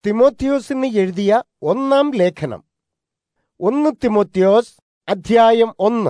തിമോത്തിയോസിന് എഴുതിയ ഒന്നാം ലേഖനം ഒന്ന് തിമോത്തിയോസ് അധ്യായം ഒന്ന്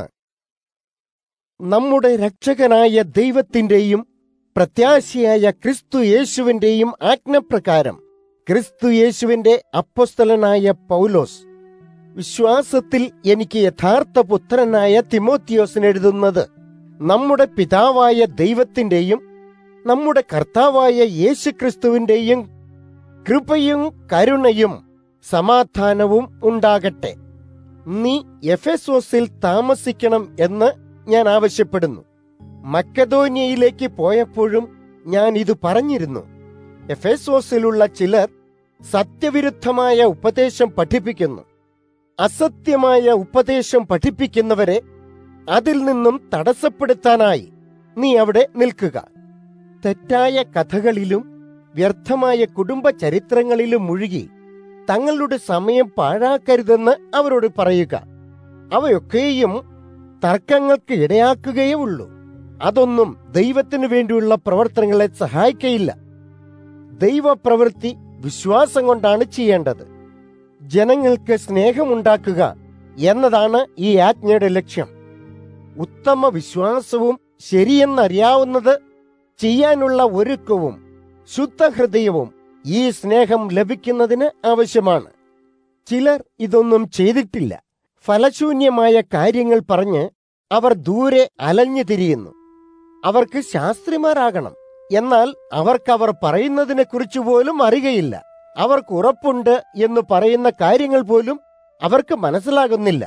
നമ്മുടെ രക്ഷകനായ ദൈവത്തിന്റെയും പ്രത്യാശയായ ക്രിസ്തു യേശുവിന്റെയും ആജ്ഞപ്രകാരം ക്രിസ്തു യേശുവിന്റെ അപ്പൊസ്തലനായ പൗലോസ് വിശ്വാസത്തിൽ എനിക്ക് യഥാർത്ഥ പുത്രനായ തിമോത്തിയോസിന് എഴുതുന്നത് നമ്മുടെ പിതാവായ ദൈവത്തിന്റെയും നമ്മുടെ കർത്താവായ യേശുക്രിസ്തുവിന്റെയും കൃപയും കരുണയും സമാധാനവും ഉണ്ടാകട്ടെ നീ എഫെസോസിൽ താമസിക്കണം എന്ന് ഞാൻ ആവശ്യപ്പെടുന്നു മക്കതോനിയയിലേക്ക് പോയപ്പോഴും ഞാൻ ഇത് പറഞ്ഞിരുന്നു എഫെസോസിലുള്ള ചിലർ സത്യവിരുദ്ധമായ ഉപദേശം പഠിപ്പിക്കുന്നു അസത്യമായ ഉപദേശം പഠിപ്പിക്കുന്നവരെ അതിൽ നിന്നും തടസ്സപ്പെടുത്താനായി നീ അവിടെ നിൽക്കുക തെറ്റായ കഥകളിലും വ്യർത്ഥമായ കുടുംബ ചരിത്രങ്ങളിലും മുഴുകി തങ്ങളുടെ സമയം പാഴാക്കരുതെന്ന് അവരോട് പറയുക അവയൊക്കെയും തർക്കങ്ങൾക്ക് ഇടയാക്കുകയേ ഉള്ളൂ അതൊന്നും ദൈവത്തിനു വേണ്ടിയുള്ള പ്രവർത്തനങ്ങളെ സഹായിക്കയില്ല ദൈവപ്രവൃത്തി വിശ്വാസം കൊണ്ടാണ് ചെയ്യേണ്ടത് ജനങ്ങൾക്ക് സ്നേഹമുണ്ടാക്കുക എന്നതാണ് ഈ ആജ്ഞയുടെ ലക്ഷ്യം ഉത്തമ വിശ്വാസവും ശരിയെന്നറിയാവുന്നത് ചെയ്യാനുള്ള ഒരുക്കവും ശുദ്ധഹൃദയവും ഈ സ്നേഹം ലഭിക്കുന്നതിന് ആവശ്യമാണ് ചിലർ ഇതൊന്നും ചെയ്തിട്ടില്ല ഫലശൂന്യമായ കാര്യങ്ങൾ പറഞ്ഞ് അവർ ദൂരെ അലഞ്ഞു തിരിയുന്നു അവർക്ക് ശാസ്ത്രിമാരാകണം എന്നാൽ അവർക്കവർ പറയുന്നതിനെ കുറിച്ച് പോലും അറിയുകയില്ല അവർക്ക് ഉറപ്പുണ്ട് എന്ന് പറയുന്ന കാര്യങ്ങൾ പോലും അവർക്ക് മനസ്സിലാകുന്നില്ല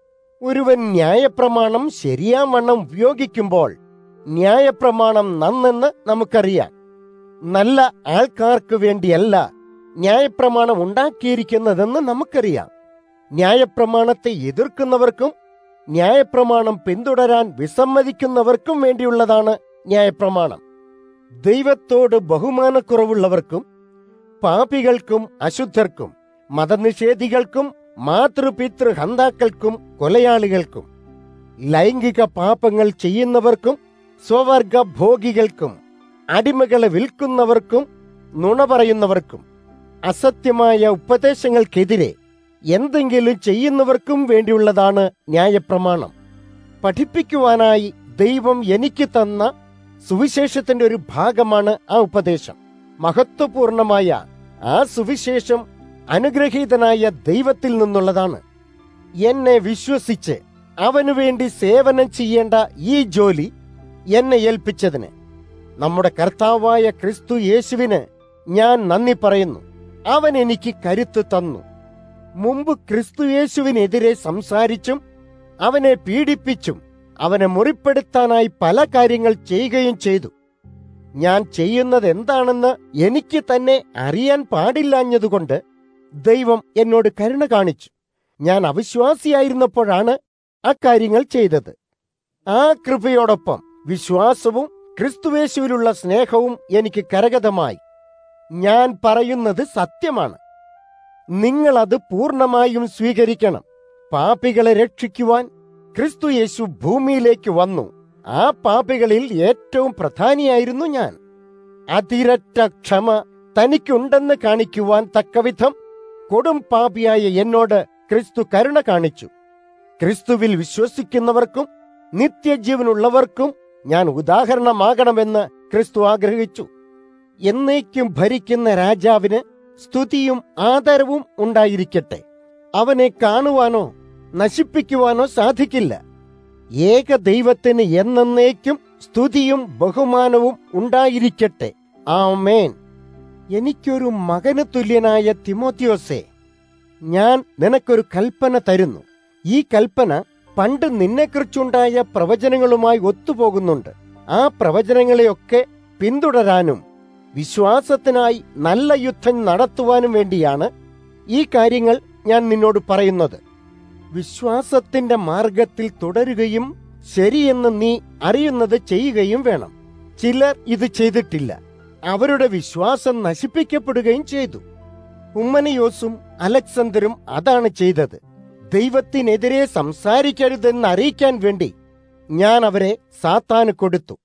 ഒരുവൻ ന്യായപ്രമാണം ശരിയാവണ്ണം ഉപയോഗിക്കുമ്പോൾ ന്യായപ്രമാണം നന്നെന്ന് നമുക്കറിയാം നല്ല ആൾക്കാർക്ക് വേണ്ടിയല്ല ന്യായപ്രമാണം ഉണ്ടാക്കിയിരിക്കുന്നതെന്ന് നമുക്കറിയാം ന്യായപ്രമാണത്തെ എതിർക്കുന്നവർക്കും ന്യായപ്രമാണം പിന്തുടരാൻ വിസമ്മതിക്കുന്നവർക്കും വേണ്ടിയുള്ളതാണ് ന്യായപ്രമാണം ദൈവത്തോട് ബഹുമാനക്കുറവുള്ളവർക്കും പാപികൾക്കും അശുദ്ധർക്കും മതനിഷേധികൾക്കും മാതൃപിതൃ ഹന്താക്കൾക്കും കൊലയാളികൾക്കും ലൈംഗിക പാപങ്ങൾ ചെയ്യുന്നവർക്കും സ്വവർഗ ഭോഗികൾക്കും അടിമകളെ വിൽക്കുന്നവർക്കും നുണ പറയുന്നവർക്കും അസത്യമായ ഉപദേശങ്ങൾക്കെതിരെ എന്തെങ്കിലും ചെയ്യുന്നവർക്കും വേണ്ടിയുള്ളതാണ് ന്യായപ്രമാണം പഠിപ്പിക്കുവാനായി ദൈവം എനിക്ക് തന്ന സുവിശേഷത്തിന്റെ ഒരു ഭാഗമാണ് ആ ഉപദേശം മഹത്വപൂർണമായ ആ സുവിശേഷം അനുഗ്രഹീതനായ ദൈവത്തിൽ നിന്നുള്ളതാണ് എന്നെ വിശ്വസിച്ച് അവനു വേണ്ടി സേവനം ചെയ്യേണ്ട ഈ ജോലി എന്നെ ഏൽപ്പിച്ചതിന് നമ്മുടെ കർത്താവായ ക്രിസ്തു യേശുവിന് ഞാൻ നന്ദി പറയുന്നു അവൻ എനിക്ക് കരുത്ത് തന്നു മുമ്പ് ക്രിസ്തു യേശുവിനെതിരെ സംസാരിച്ചും അവനെ പീഡിപ്പിച്ചും അവനെ മുറിപ്പെടുത്താനായി പല കാര്യങ്ങൾ ചെയ്യുകയും ചെയ്തു ഞാൻ ചെയ്യുന്നത് എന്താണെന്ന് എനിക്ക് തന്നെ അറിയാൻ പാടില്ലാഞ്ഞതുകൊണ്ട് ദൈവം എന്നോട് കരുണ കാണിച്ചു ഞാൻ അവിശ്വാസിയായിരുന്നപ്പോഴാണ് അക്കാര്യങ്ങൾ ചെയ്തത് ആ കൃപയോടൊപ്പം വിശ്വാസവും ക്രിസ്തുവേശുവിലുള്ള സ്നേഹവും എനിക്ക് കരഗതമായി ഞാൻ പറയുന്നത് സത്യമാണ് നിങ്ങൾ അത് പൂർണ്ണമായും സ്വീകരിക്കണം പാപികളെ രക്ഷിക്കുവാൻ ക്രിസ്തു യേശു ഭൂമിയിലേക്ക് വന്നു ആ പാപികളിൽ ഏറ്റവും പ്രധാനിയായിരുന്നു ഞാൻ അതിരറ്റ ക്ഷമ തനിക്കുണ്ടെന്ന് കാണിക്കുവാൻ തക്കവിധം കൊടും പാപിയായ എന്നോട് ക്രിസ്തു കരുണ കാണിച്ചു ക്രിസ്തുവിൽ വിശ്വസിക്കുന്നവർക്കും നിത്യജീവനുള്ളവർക്കും ഞാൻ ഉദാഹരണമാകണമെന്ന് ക്രിസ്തു ആഗ്രഹിച്ചു എന്നേക്കും ഭരിക്കുന്ന രാജാവിന് സ്തുതിയും ആദരവും ഉണ്ടായിരിക്കട്ടെ അവനെ കാണുവാനോ നശിപ്പിക്കുവാനോ സാധിക്കില്ല ഏക ദൈവത്തിന് എന്നേക്കും സ്തുതിയും ബഹുമാനവും ഉണ്ടായിരിക്കട്ടെ ആമേൻ എനിക്കൊരു മകന് തുല്യനായ തിമോത്തിയോസേ ഞാൻ നിനക്കൊരു കൽപ്പന തരുന്നു ഈ കൽപ്പന പണ്ട് നിന്നെക്കുറിച്ചുണ്ടായ പ്രവചനങ്ങളുമായി ഒത്തുപോകുന്നുണ്ട് ആ പ്രവചനങ്ങളെയൊക്കെ പിന്തുടരാനും വിശ്വാസത്തിനായി നല്ല യുദ്ധം നടത്തുവാനും വേണ്ടിയാണ് ഈ കാര്യങ്ങൾ ഞാൻ നിന്നോട് പറയുന്നത് വിശ്വാസത്തിന്റെ മാർഗത്തിൽ തുടരുകയും ശരിയെന്ന് നീ അറിയുന്നത് ചെയ്യുകയും വേണം ചിലർ ഇത് ചെയ്തിട്ടില്ല അവരുടെ വിശ്വാസം നശിപ്പിക്കപ്പെടുകയും ചെയ്തു ഉമ്മനയോസും അലക്സണ്ടറും അതാണ് ചെയ്തത് ദൈവത്തിനെതിരെ സംസാരിക്കരുതെന്ന് അറിയിക്കാൻ വേണ്ടി ഞാൻ അവരെ സാത്താന് കൊടുത്തു